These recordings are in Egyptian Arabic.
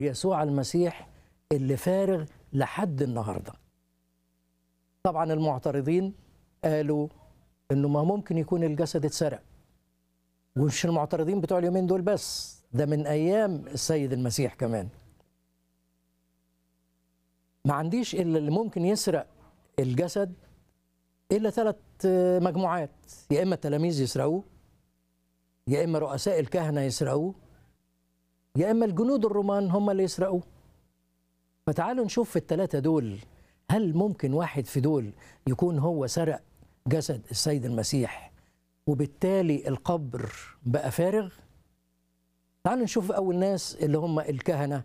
يسوع المسيح اللي فارغ لحد النهارده طبعا المعترضين قالوا انه ما ممكن يكون الجسد اتسرق ومش المعترضين بتوع اليومين دول بس ده من ايام السيد المسيح كمان ما عنديش الا اللي ممكن يسرق الجسد الا ثلاث مجموعات يا اما التلاميذ يسرقوه يا اما رؤساء الكهنه يسرقوه يا اما الجنود الرومان هم اللي يسرقوه فتعالوا نشوف في الثلاثه دول هل ممكن واحد في دول يكون هو سرق جسد السيد المسيح وبالتالي القبر بقى فارغ تعالوا نشوف اول ناس اللي هم الكهنه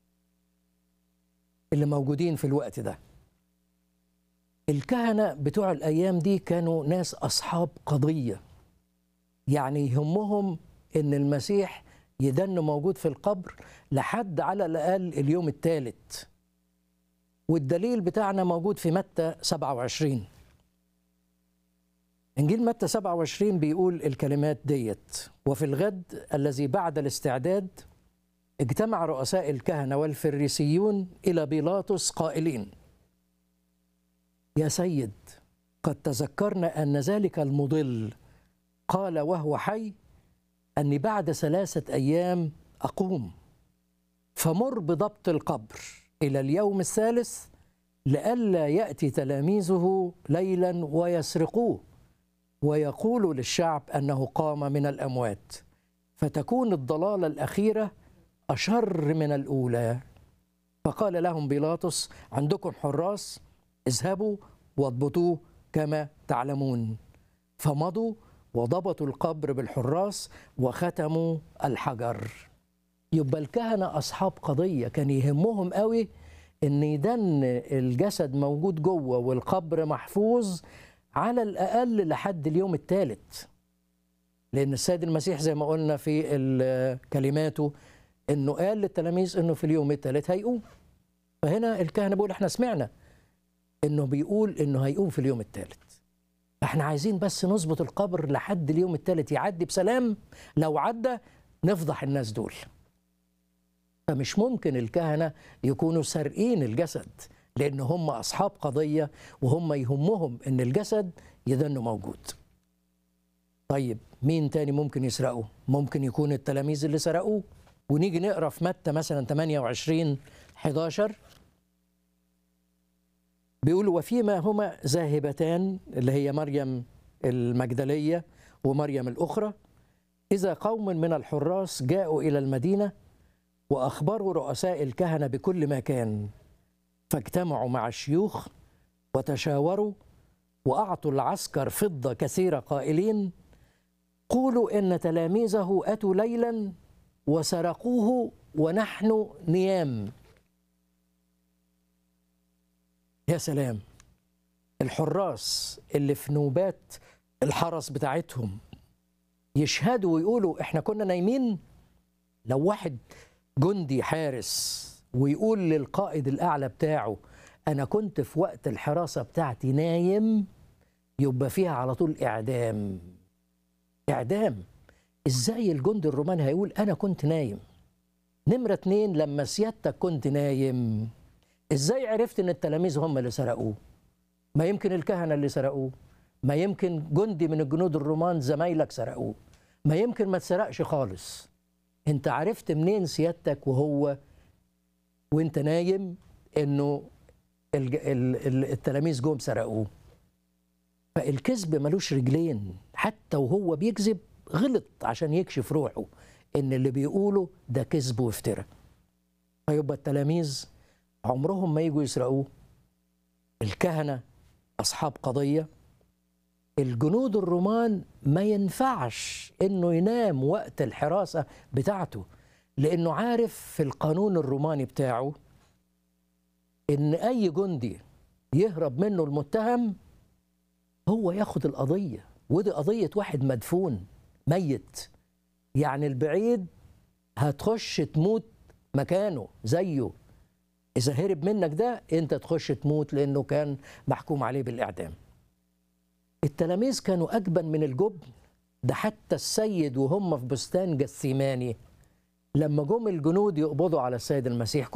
اللي موجودين في الوقت ده الكهنه بتوع الايام دي كانوا ناس اصحاب قضيه يعني يهمهم ان المسيح يدن موجود في القبر لحد على الاقل اليوم الثالث والدليل بتاعنا موجود في متى 27 انجيل متى 27 بيقول الكلمات ديت وفي الغد الذي بعد الاستعداد اجتمع رؤساء الكهنه والفريسيون الى بيلاطس قائلين يا سيد قد تذكرنا ان ذلك المضل قال وهو حي اني بعد ثلاثه ايام اقوم فمر بضبط القبر الى اليوم الثالث لئلا ياتي تلاميذه ليلا ويسرقوه ويقول للشعب انه قام من الاموات فتكون الضلاله الاخيره اشر من الاولى فقال لهم بيلاطس عندكم حراس اذهبوا واضبطوه كما تعلمون فمضوا وضبطوا القبر بالحراس وختموا الحجر يبقى الكهنه اصحاب قضيه كان يهمهم قوي ان يدن الجسد موجود جوه والقبر محفوظ على الاقل لحد اليوم الثالث لان السيد المسيح زي ما قلنا في كلماته انه قال للتلاميذ انه في اليوم الثالث هيقوم فهنا الكهنه بيقول احنا سمعنا انه بيقول انه هيقوم في اليوم الثالث احنا عايزين بس نظبط القبر لحد اليوم الثالث يعدي بسلام لو عدى نفضح الناس دول فمش ممكن الكهنه يكونوا سارقين الجسد لان هم اصحاب قضيه وهم يهمهم ان الجسد يدن موجود طيب مين تاني ممكن يسرقه ممكن يكون التلاميذ اللي سرقوه ونيجي نقرا في متى مثلا 28 11 بيقول وفيما هما ذاهبتان اللي هي مريم المجدليه ومريم الاخرى اذا قوم من الحراس جاءوا الى المدينه واخبروا رؤساء الكهنه بكل ما كان فاجتمعوا مع الشيوخ وتشاوروا واعطوا العسكر فضه كثيره قائلين قولوا ان تلاميذه اتوا ليلا وسرقوه ونحن نيام يا سلام الحراس اللي في نوبات الحرس بتاعتهم يشهدوا ويقولوا احنا كنا نايمين لو واحد جندي حارس ويقول للقائد الاعلى بتاعه انا كنت في وقت الحراسه بتاعتي نايم يبقى فيها على طول اعدام اعدام ازاي الجندي الروماني هيقول انا كنت نايم نمره اتنين لما سيادتك كنت نايم ازاي عرفت ان التلاميذ هم اللي سرقوه ما يمكن الكهنه اللي سرقوه ما يمكن جندي من الجنود الرومان زمايلك سرقوه ما يمكن ما تسرقش خالص انت عرفت منين سيادتك وهو وانت نايم انه التلاميذ جم سرقوه فالكذب ملوش رجلين حتى وهو بيكذب غلط عشان يكشف روحه ان اللي بيقوله ده كذب وافتراء فيبقى التلاميذ عمرهم ما يجوا يسرقوه الكهنه اصحاب قضيه الجنود الرومان ما ينفعش انه ينام وقت الحراسه بتاعته لانه عارف في القانون الروماني بتاعه ان اي جندي يهرب منه المتهم هو ياخد القضيه ودي قضيه واحد مدفون ميت يعني البعيد هتخش تموت مكانه زيه اذا هرب منك ده انت تخش تموت لانه كان محكوم عليه بالاعدام التلاميذ كانوا اجبن من الجبن ده حتى السيد وهم في بستان جثيماني لما جم الجنود يقبضوا على السيد المسيح